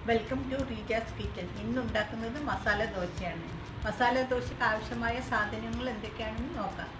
welcome to Reeja's kitchen ഇന്ന് ഉണ്ടാക്കുന്നത് മസാല ദോശയാണ് മസാല ദോശയ്ക്ക് ആവശ്യമായ സാധനങ്ങൾ എന്തൊക്കെയാണെന്ന് നോക്കാം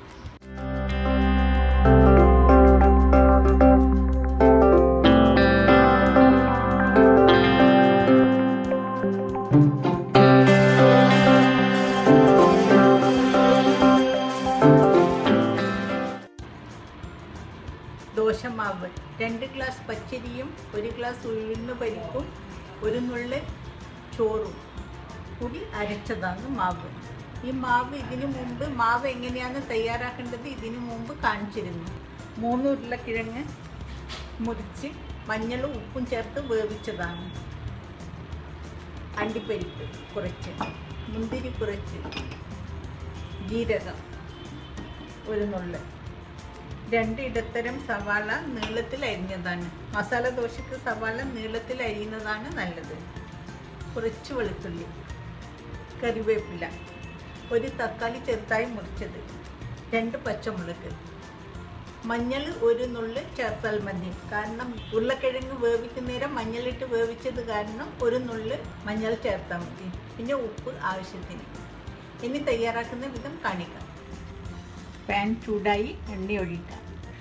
ദോശമാവ് രണ്ട് ഗ്ലാസ് പച്ചരിയും ഒരു ഗ്ലാസ് ഉഴുന്ന് പരിപ്പും ഒരു നുള്ള് ചോറും കൂടി അരച്ചതാണ് മാവ് ഈ മാവ് ഇതിനു മുമ്പ് മാവ് എങ്ങനെയാണ് തയ്യാറാക്കേണ്ടത് ഇതിനു മുമ്പ് കാണിച്ചിരുന്നു മൂന്ന് ഉരുളക്കിഴങ്ങ് മുറിച്ച് മഞ്ഞളും ഉപ്പും ചേർത്ത് വേവിച്ചതാണ് അണ്ടിപ്പരിപ്പ് കുറച്ച് മുന്തിരി കുറച്ച് ജീരകം ഒരു നുള്ള് രണ്ട് ഇടത്തരം സവാള നീളത്തിൽ അരിഞ്ഞതാണ് മസാല ദോശക്ക് സവാള നീളത്തിൽ അരിയുന്നതാണ് നല്ലത് കുറച്ച് വെളുത്തുള്ളി കറിവേപ്പില ഒരു തക്കാളി ചെറുതായി മുറിച്ചത് രണ്ട് പച്ചമുളക് മഞ്ഞൾ ഒരു നുള്ള് ചേർത്താൽ മതി കാരണം ഉരുളക്കിഴങ്ങ് വേവിക്കുന്നേരം മഞ്ഞളിട്ട് വേവിച്ചത് കാരണം ഒരു നുള്ള് മഞ്ഞൾ ചേർത്താൽ മതി പിന്നെ ഉപ്പ് ആവശ്യത്തിന് ഇനി തയ്യാറാക്കുന്ന വിധം കാണിക്കാം പാൻ ചൂടായി എണ്ണ ഒഴിക്കാം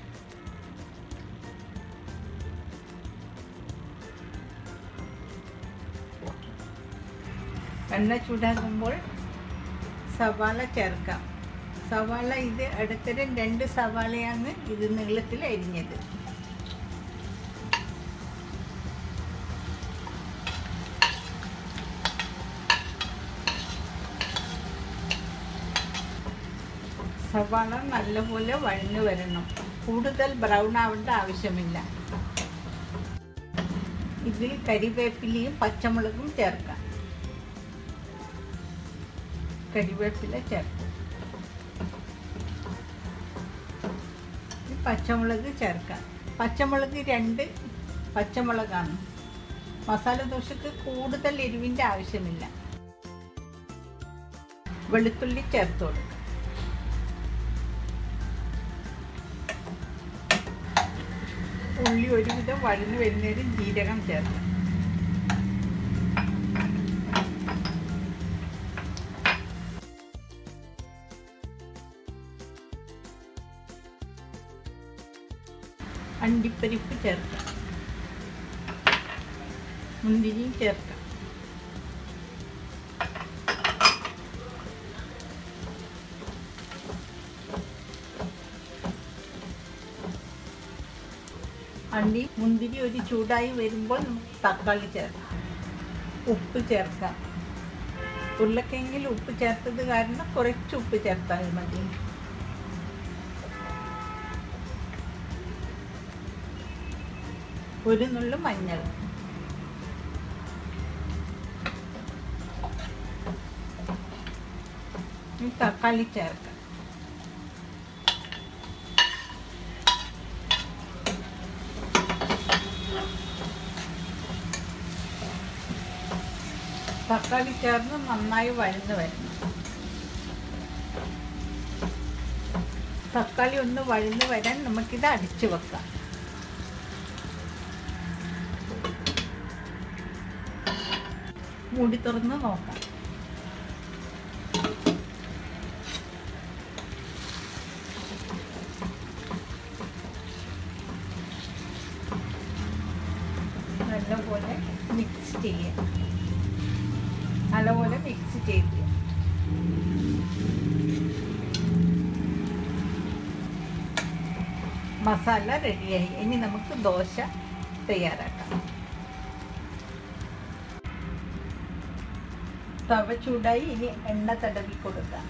എണ്ണ ചൂടാകുമ്പോൾ സവാള ചേർക്കാം സവാള ഇത് ഇടത്തരം രണ്ട് സവാളയാണ് ഇത് നീളത്തിൽ അരിഞ്ഞത് സവാള നല്ലപോലെ വഴന്നു വരണം കൂടുതൽ ബ്രൗൺ ആവേണ്ട ആവശ്യമില്ല ഇതിൽ കരിവേപ്പിലയും പച്ചമുളകും ചേർക്കാം കരിവേപ്പില ചേർക്കാം പച്ചമുളക് ചേർക്കാം പച്ചമുളക് രണ്ട് പച്ചമുളകാണ് മസാല ദോശക്ക് കൂടുതൽ എരിവിൻ്റെ ആവശ്യമില്ല വെളുത്തുള്ളി ചേർത്ത് കൊടുക്കാം ഉള്ളി ഒരുവിധം വഴന്നു വരുന്നതിന് ജീരകം ചേർക്കാം അണ്ടിപ്പരിപ്പ് ചേർക്കാം മുന്തിരിയും ചേർക്കാം അണ്ടി മുന്തിരി ഒരു ചൂടായി വരുമ്പോൾ നമുക്ക് തക്കാളി ചേർക്കാം ഉപ്പ് ചേർക്കാം ഉരുളക്കെങ്കിൽ ഉപ്പ് ചേർത്തത് കാരണം കുറച്ച് ഉപ്പ് ചേർത്താൽ മതി ഒരു നുള്ളു മഞ്ഞൾ തക്കാളി ചേർക്കാം തക്കാളി ചേർന്ന് നന്നായി വഴന്ന് വരണം തക്കാളി ഒന്ന് വഴന്ന് വരാൻ നമുക്കിത് അടിച്ചു വെക്കാം മൂടി തുറന്ന് നോക്കാം നല്ലപോലെ മിക്സ് ചെയ്യാം നല്ലപോലെ മിക്സ് ചെയ്ത് മസാല റെഡിയായി ഇനി നമുക്ക് ദോശ തയ്യാറാക്കാം തവ ചൂടായി ഇനി എണ്ണ തടവി കൊടുക്കാം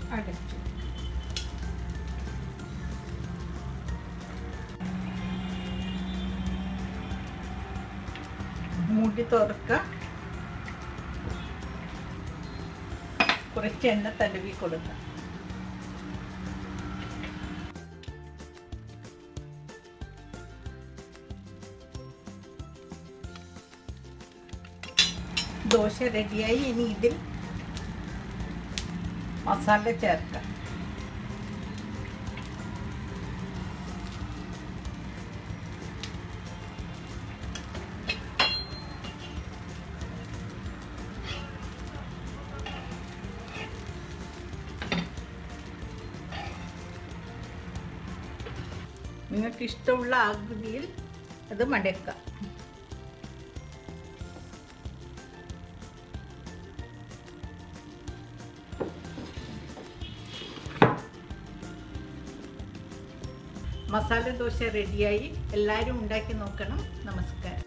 അടച്ചു മൂടി തുറക്കുക കുറച്ച് എണ്ണ തടവി കൊടുക്കുക ദോശ റെഡിയായി ഇനി ഇതിൽ മസാല ചേർക്കാം നിങ്ങൾക്ക് ഇഷ്ടമുള്ള ആകൃതിയിൽ അത് മടക്കാം മസാല ദോശ റെഡിയായി എല്ലാവരും ഉണ്ടാക്കി നോക്കണം നമസ്കാരം